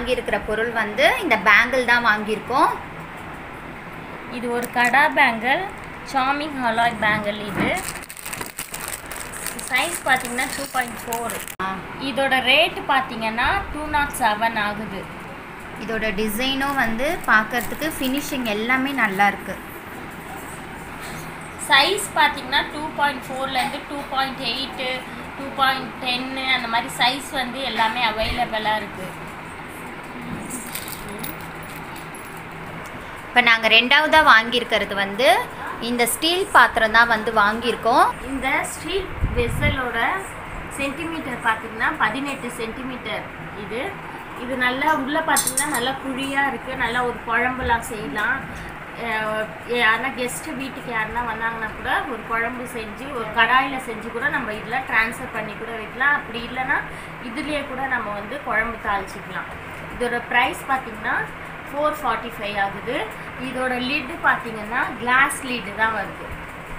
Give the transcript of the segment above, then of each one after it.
வாங்கியிருக்கிற பொருள் வந்து இந்த பேங்கிள் தான் வாங்கியிருக்கோம் இது ஒரு கடா பேங்கிள் சாமிங் ஹலாய் பேங்கிள் இது சைஸ் பார்த்தீங்கன்னா டூ பாயிண்ட் ஃபோர் இதோட ரேட்டு பார்த்தீங்கன்னா டூ நாட் செவன் ஆகுது இதோட டிசைனும் வந்து பார்க்கறதுக்கு ஃபினிஷிங் எல்லாமே நல்லா இருக்கு சைஸ் பார்த்தீங்கன்னா டூ பாயிண்ட் ஃபோர்லேருந்து two point eight two point டென்னு அந்த மாதிரி சைஸ் வந்து எல்லாமே அவைலபிளாக இருக்குது இப்போ நாங்கள் ரெண்டாவதாக வாங்கியிருக்கிறது வந்து இந்த ஸ்டீல் பாத்திரம் தான் வந்து வாங்கியிருக்கோம் இந்த ஸ்டீல் வெசலோட சென்டிமீட்டர் பார்த்தீங்கன்னா பதினெட்டு சென்டிமீட்டர் இது இது நல்லா உள்ளே பார்த்தீங்கன்னா நல்லா குழியாக இருக்குது நல்லா ஒரு குழம்புலாம் செய்யலாம் அஹ் யாருன்னா கெஸ்ட்டு வீட்டுக்கு யாருன்னா வந்தாங்கன்னா கூட ஒரு குழம்பு செஞ்சு ஒரு கடாயில் செஞ்சு கூட நம்ம இதில் ட்ரான்ஸ்ஃபர் பண்ணி கூட வைக்கலாம் அப்படி இல்லைன்னா இதுலேயே கூட நம்ம வந்து குழம்பு தாளிச்சிக்கலாம் இதோட ப்ரைஸ் பார்த்தீங்கன்னா ஃபோர் ஃபார்ட்டி ஃபைவ் ஆகுது இதோட லிட்டு பார்த்தீங்கன்னா கிளாஸ் லிட்டு தான் வருது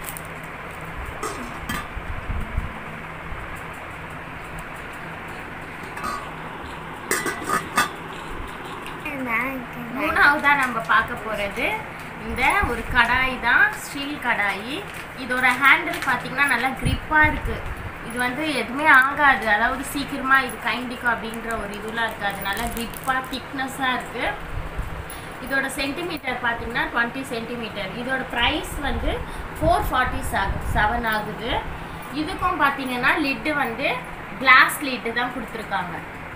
மூணாவதா நம்ம பார்க்க போகிறது இந்த ஒரு கடாய் தான் ஸ்டீல் கடாய் இதோட ஹேண்டில் பார்த்தீங்கன்னா நல்லா க்ரிப்பாக இருக்குது இது வந்து எதுவுமே ஆகாது அதாவது சீக்கிரமாக இது கைண்டிக்கும் அப்படின்ற ஒரு இதுலாம் இருக்காது நல்லா க்ரிப்பாக திக்னஸாக இருக்குது இதோட சென்டிமீட்டர் பார்த்தீங்கன்னா டுவெண்ட்டி சென்டிமீட்டர் இதோட ப்ரைஸ் வந்து ஃபோர் ஃபார்ட்டி செவன் ஆகுது இதுக்கும் பார்த்தீங்கன்னா லிட்டு வந்து கிளாஸ் லிட்டு தான் கொடுத்துருக்காங்க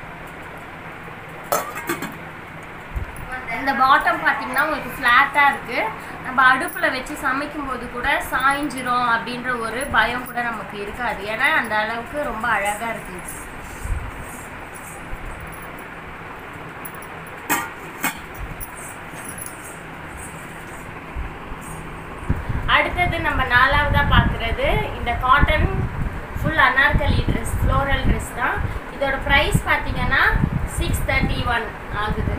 இந்த பாட்டம் பார்த்தீங்கன்னா உங்களுக்கு ஃப்ளாட்டாக இருக்குது நம்ம அடுப்பில் வச்சு சமைக்கும் போது கூட சாய்ஞ்சிரும் அப்படின்ற ஒரு பயம் கூட நமக்கு இருக்காது ஏன்னா அந்த அளவுக்கு ரொம்ப அழகாக இருக்குது அடுத்தது நம்ம நாலாவதாக பார்க்குறது இந்த cotton full anarkali dress floral dress தான் இதோட ப்ரைஸ் பார்த்தீங்கன்னா சிக்ஸ் தேர்ட்டி ஒன் ஆகுது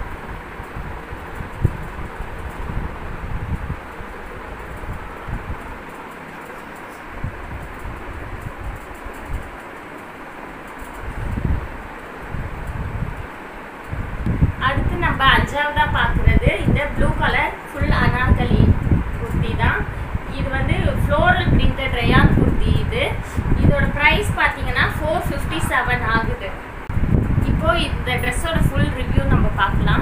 அடுத்து நம்ம அஞ்சாவதாக பார்க்குறது இந்த blue colour full anarkali kurti தான் இது வந்து ஃப்ளோரல் பிரிண்டட் ரயான் குர்த்தி இது இதோட ப்ரைஸ் பார்த்தீங்கன்னா ஃபோர் ஃபிஃப்டி செவன் ஆகுது இப்போ இந்த ட்ரெஸ்ஸோட ஃபுல் ரிவ்யூ நம்ம பார்க்கலாம்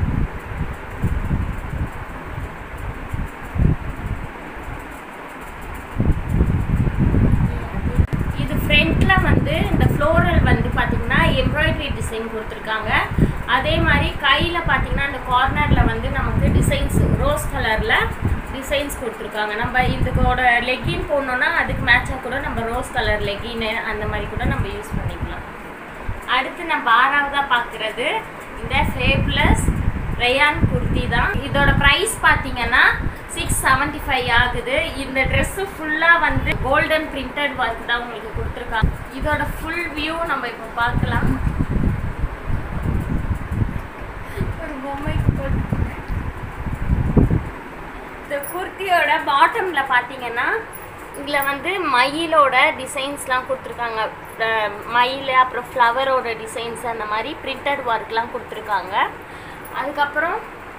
இது ஃப்ரண்ட்ல வந்து இந்த ஃப்ளோரல் வந்து பார்த்தீங்கன்னா எம்ப்ராய்டரி டிசைன் கொடுத்துருக்காங்க அதே மாதிரி கையில் பார்த்தீங்கன்னா இந்த கார்னரில் வந்து நமக்கு டிசைன்ஸ் ரோஸ் கலரில் டிசைன்ஸ் கொடுத்துருக்காங்க நம்ம இதுக்கோட லெக்கின் போடணுன்னா அதுக்கு மேட்சாக கூட நம்ம ரோஸ் கலர் லெக்கின்னு அந்த மாதிரி கூட நம்ம யூஸ் பண்ணிக்கலாம் அடுத்து நம்ம ஆறாவதாக பார்க்குறது இந்த ஃபேப்லஸ் ரயான் குர்த்தி தான் இதோட ப்ரைஸ் பார்த்தீங்கன்னா சிக்ஸ் செவன்ட்டி ஃபைவ் ஆகுது இந்த ட்ரெஸ்ஸு ஃபுல்லாக வந்து கோல்டன் பிரிண்டட் ஒர்க் தான் உங்களுக்கு கொடுத்துருக்காங்க இதோட ஃபுல் வியூ நம்ம இப்போ பார்க்கலாம் ஒரு பொம்மைக்கு போட்டுருக்கேன். இந்த குர்த்தியோட பாட்டமில் பார்த்தீங்கன்னா இதில் வந்து மயிலோட டிசைன்ஸ்லாம் கொடுத்துருக்காங்க அஹ் மயில் அப்புறம் ஃப்ளவரோட டிசைன்ஸ் அந்த மாதிரி பிரிண்டட் ஒர்க்லாம் கொடுத்துருக்காங்க அதுக்கப்புறம்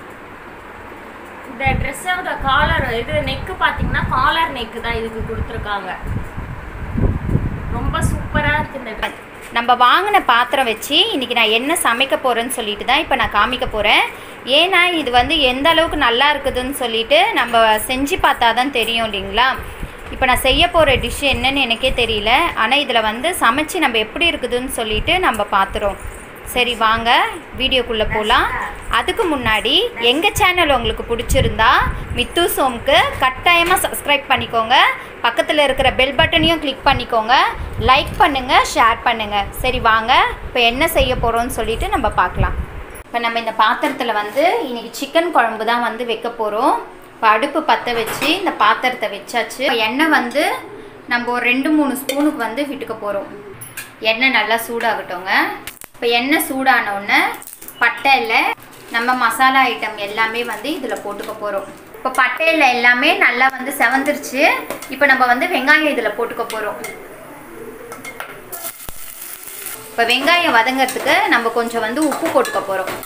இந்த ட்ரெஸ்ஸோட காலர் இது நெக்கு பார்த்தீங்கன்னா காலர் நெக்கு தான் இதுக்கு கொடுத்துருக்காங்க ரொம்ப சூப்பராக இருக்குது இந்த ட்ரெஸ் நம்ம வாங்கின பாத்திரம் வச்சு இன்றைக்கி நான் என்ன சமைக்க போகிறேன்னு சொல்லிட்டு தான் இப்போ நான் காமிக்க போகிறேன் ஏன்னா இது வந்து எந்த அளவுக்கு நல்லா இருக்குதுன்னு சொல்லிட்டு நம்ம செஞ்சு பார்த்தா தான் தெரியும் இல்லைங்களா இப்போ நான் செய்ய போகிற டிஷ் என்னன்னு எனக்கே தெரியல ஆனால் இதில் வந்து சமைச்சு நம்ம எப்படி இருக்குதுன்னு சொல்லிட்டு நம்ம பார்த்துறோம் சரி வாங்க வீடியோக்குள்ளே போகலாம் அதுக்கு முன்னாடி எங்கள் சேனல் உங்களுக்கு பிடிச்சிருந்தா மித்து சோம்க்கு கட்டாயமாக சப்ஸ்கிரைப் பண்ணிக்கோங்க பக்கத்தில் இருக்கிற பெல் பட்டனையும் கிளிக் பண்ணிக்கோங்க லைக் பண்ணுங்கள் ஷேர் பண்ணுங்கள் சரி வாங்க இப்போ என்ன செய்ய போகிறோம்னு சொல்லிட்டு நம்ம பார்க்கலாம் இப்போ நம்ம இந்த பாத்திரத்தில் வந்து இன்னைக்கு சிக்கன் குழம்பு தான் வந்து வைக்க போகிறோம் இப்போ அடுப்பு பற்ற வச்சு இந்த பாத்திரத்தை வச்சாச்சு இப்ப எண்ணெய் வந்து நம்ம ஒரு ரெண்டு மூணு ஸ்பூனுக்கு வந்து விட்டுக்க போகிறோம் எண்ணெய் நல்லா சூடாகட்டுங்க இப்போ எண்ணெய் சூடான உடனே பட்டை இல்லை நம்ம மசாலா ஐட்டம் எல்லாமே வந்து இதில் போட்டுக்க போகிறோம் இப்போ பட்டையில் எல்லாமே நல்லா வந்து செவந்துருச்சு இப்போ நம்ம வந்து வெங்காயம் இதில் போட்டுக்க போகிறோம் இப்போ வெங்காயம் வதங்கிறதுக்கு நம்ம கொஞ்சம் வந்து உப்பு போட்டுக்க போகிறோம்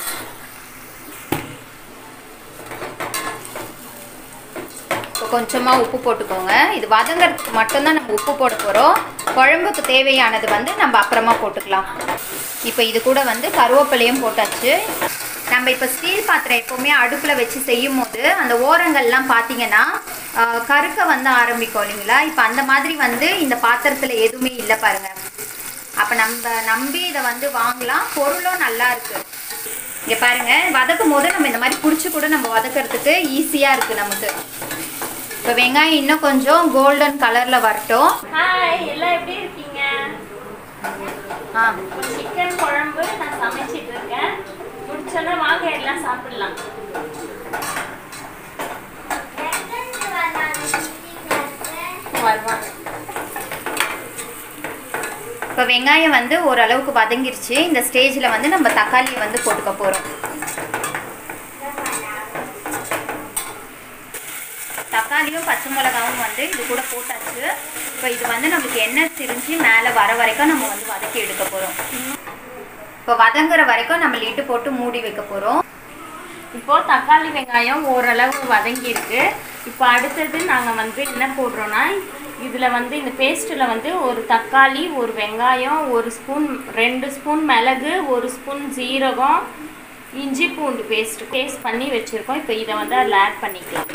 இப்போ கொஞ்சமாக உப்பு போட்டுக்கோங்க இது வதங்கிறதுக்கு மட்டும்தான் நம்ம உப்பு போட போகிறோம் குழம்புக்கு தேவையானது வந்து நம்ம அப்புறமா போட்டுக்கலாம் இப்போ இது கூட வந்து கருவேப்பிலையும் போட்டாச்சு நம்ம இப்போ ஸ்டீல் பாத்திரம் எப்போவுமே அடுப்பில் வச்சு செய்யும் போது அந்த ஓரங்கள்லாம் பார்த்தீங்கன்னா ஆஹ், கருக்க வந்து ஆரம்பிக்கும் இல்லைங்களா இப்போ அந்த மாதிரி வந்து இந்த பாத்திரத்தில் எதுவுமே இல்லை பாருங்க அப்போ நம்ம நம்பி இதை வந்து வாங்கலாம் பொருளும் நல்லா இருக்கு இங்கே பாருங்க வதக்கும் போது நம்ம இந்த மாதிரி பிடிச்சி கூட நம்ம வதக்கிறதுக்கு ஈஸியாக இருக்குது நமக்கு இப்போ வெங்காயம் இன்னும் கொஞ்சம் கோல்டன் கலரில் வரட்டும் ஹாய் எல்லாம் எப்படி இருக்கீங்க ஆ சிக்கன் குழம்பு நான் சமைச்சிட்டு இருக்கேன் முடிச்சோன்னா வாங்க எல்லாம் சாப்பிடலாம் வருவாங்க இப்போ வெங்காயம் வந்து ஓரளவுக்கு வதங்கிருச்சு இந்த ஸ்டேஜில் வந்து நம்ம தக்காளியை வந்து போட்டுக்க போகிறோம் தக்காளியும் பச்சை மிளகாவும் வந்து இது கூட போட்டாச்சு இப்போ இது வந்து நம்மளுக்கு எண்ணெய் திரிஞ்சு மேலே வர வரைக்கும் நம்ம வந்து வதக்கி எடுக்க போகிறோம் இப்போ வதங்குற வரைக்கும் நம்ம லிட்டு போட்டு மூடி வைக்க போகிறோம் இப்போ தக்காளி வெங்காயம் ஓரளவு வதங்கியிருக்கு இப்போ அடுத்தது நாங்கள் வந்து என்ன போடுறோன்னா இதில் வந்து இந்த பேஸ்ட்டில் வந்து ஒரு தக்காளி ஒரு வெங்காயம் ஒரு ஸ்பூன் ரெண்டு ஸ்பூன் மிளகு ஒரு ஸ்பூன் ஜீரகம் இஞ்சி பூண்டு பேஸ்ட் பேஸ்ட் பண்ணி வச்சுருக்கோம் இப்போ இதை வந்து அதில் ஆட் பண்ணிக்கலாம்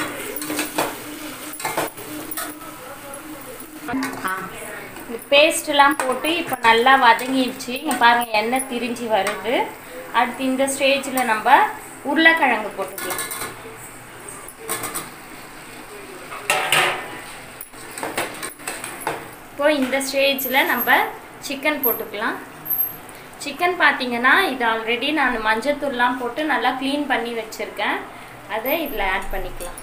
ஆ இந்த பேஸ்ட்லாம் போட்டு இப்போ நல்லா வதங்கிடுச்சு இங்கே பாருங்கள் எண்ணெய் திரிஞ்சு வருது அடுத்து இந்த ஸ்டேஜில் நம்ம உருளைக்கிழங்கு போட்டுக்கலாம் இப்போ இந்த ஸ்டேஜில் நம்ம சிக்கன் போட்டுக்கலாம் சிக்கன் பார்த்தீங்கன்னா இது ஆல்ரெடி நான் மஞ்சத்தூள்லாம் போட்டு நல்லா க்ளீன் பண்ணி வச்சுருக்கேன் அதை இதில் ஆட் பண்ணிக்கலாம்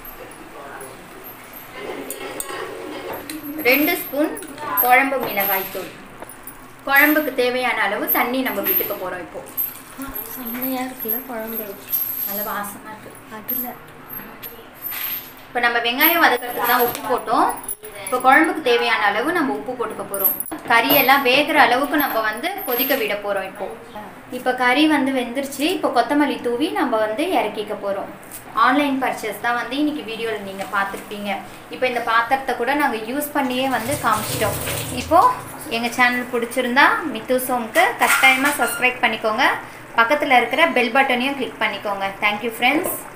ரெண்டு ஸ்பூன் குழம்பு மிளகாய் தூள் குழம்புக்கு தேவையான அளவு தண்ணி நம்ம விட்டுக்க போகிறோம் இப்போ செம்மையாக இருக்குல்ல குழம்பு நல்ல வாசமாக இருக்குது அதில் இப்போ நம்ம வெங்காயம் வதக்கிறதுக்கு தான் உப்பு போட்டோம் இப்போ குழம்புக்கு தேவையான அளவு நம்ம உப்பு போட்டுக்க போகிறோம் கறியெல்லாம் வேகிற அளவுக்கு நம்ம வந்து கொதிக்க விட போகிறோம் இப்போ இப்போ கறி வந்து வெந்துருச்சு இப்போ கொத்தமல்லி தூவி நம்ம வந்து இறக்கிக்க போகிறோம் ஆன்லைன் பர்ச்சேஸ் தான் வந்து இன்னைக்கு வீடியோவில் நீங்கள் பார்த்துருப்பீங்க இப்போ இந்த பாத்திரத்தை கூட நாங்கள் யூஸ் பண்ணியே வந்து காமிச்சிட்டோம் இப்போது எங்கள் சேனல் பிடிச்சிருந்தா மித்து சோம்க்கு கட்டாயமாக சப்ஸ்கிரைப் பண்ணிக்கோங்க பக்கத்தில் இருக்கிற பெல் பட்டனையும் கிளிக் பண்ணிக்கோங்க தேங்க்யூ ஃப்ரெண்ட்ஸ்